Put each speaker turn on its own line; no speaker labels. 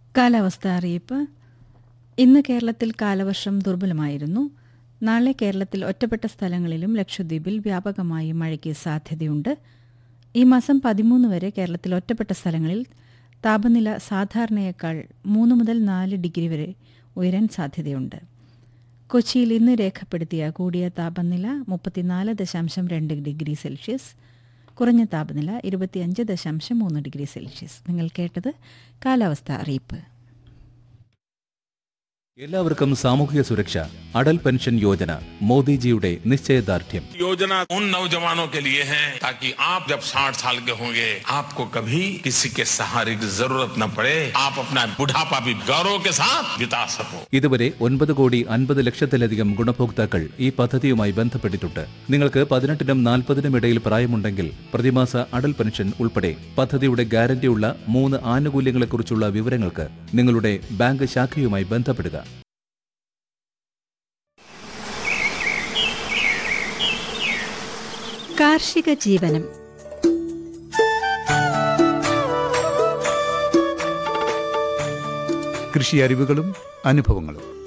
കാലാവസ്ഥ അറിയിപ്പ് ഇന്ന് കേരളത്തിൽ കാലവർഷം ദുർബലമായിരുന്നു നാളെ കേരളത്തിൽ ഒറ്റപ്പെട്ട സ്ഥലങ്ങളിലും ലക്ഷദ്വീപിൽ വ്യാപകമായി മഴയ്ക്ക് സാധ്യതയുണ്ട് ഈ മാസം പതിമൂന്ന് വരെ കേരളത്തിൽ ഒറ്റപ്പെട്ട സ്ഥലങ്ങളിൽ താപനില സാധാരണയേക്കാൾ മൂന്ന് മുതൽ നാല് ഡിഗ്രി വരെ ഉയരാൻ സാധ്യതയുണ്ട് കൊച്ചിയിൽ ഇന്ന് രേഖപ്പെടുത്തിയ കൂടിയ താപനില മുപ്പത്തിനാല് ദശാംശം രണ്ട് ഡിഗ്രി സെൽഷ്യസ് കുറഞ്ഞ താപനില ഇരുപത്തിയഞ്ച് ദശാംശം മൂന്ന് ഡിഗ്രി സെൽഷ്യസ് നിങ്ങൾ കേട്ടത് കാലാവസ്ഥ അറിയിപ്പ്
എല്ലാവർക്കും സാമൂഹിക സുരക്ഷ അടൽ പെൻഷൻ യോജന മോദിജിയുടെ നിശ്ചയദാർഢ്യം
योजना उन नौजवानों के लिए है ताकि आप जब 60 साल के होंगे आपको कभी किसी के सहारे की जरूरत न पड़े आप अपना बुढ़ापा भी गौरव के साथ बिता सको
ഇതുവരെ ഒൻപത് കോടി അൻപത് ലക്ഷത്തിലധികം ഗുണഭോക്താക്കൾ ഈ പദ്ധതിയുമായി ബന്ധപ്പെട്ടിട്ടുണ്ട് നിങ്ങൾക്ക് പതിനെട്ടിനും നാൽപ്പതിനും ഇടയിൽ പ്രായമുണ്ടെങ്കിൽ പ്രതിമാസ അടൽ പെൻഷൻ ഉൾപ്പെടെ പദ്ധതിയുടെ ഗ്യാരണ്ടിയുള്ള മൂന്ന് ആനുകൂല്യങ്ങളെക്കുറിച്ചുള്ള വിവരങ്ങൾക്ക് നിങ്ങളുടെ ബാങ്ക് ശാഖയുമായി ബന്ധപ്പെടുക
കാർഷിക ജീവനം
കൃഷി അറിവുകളും അനുഭവങ്ങളും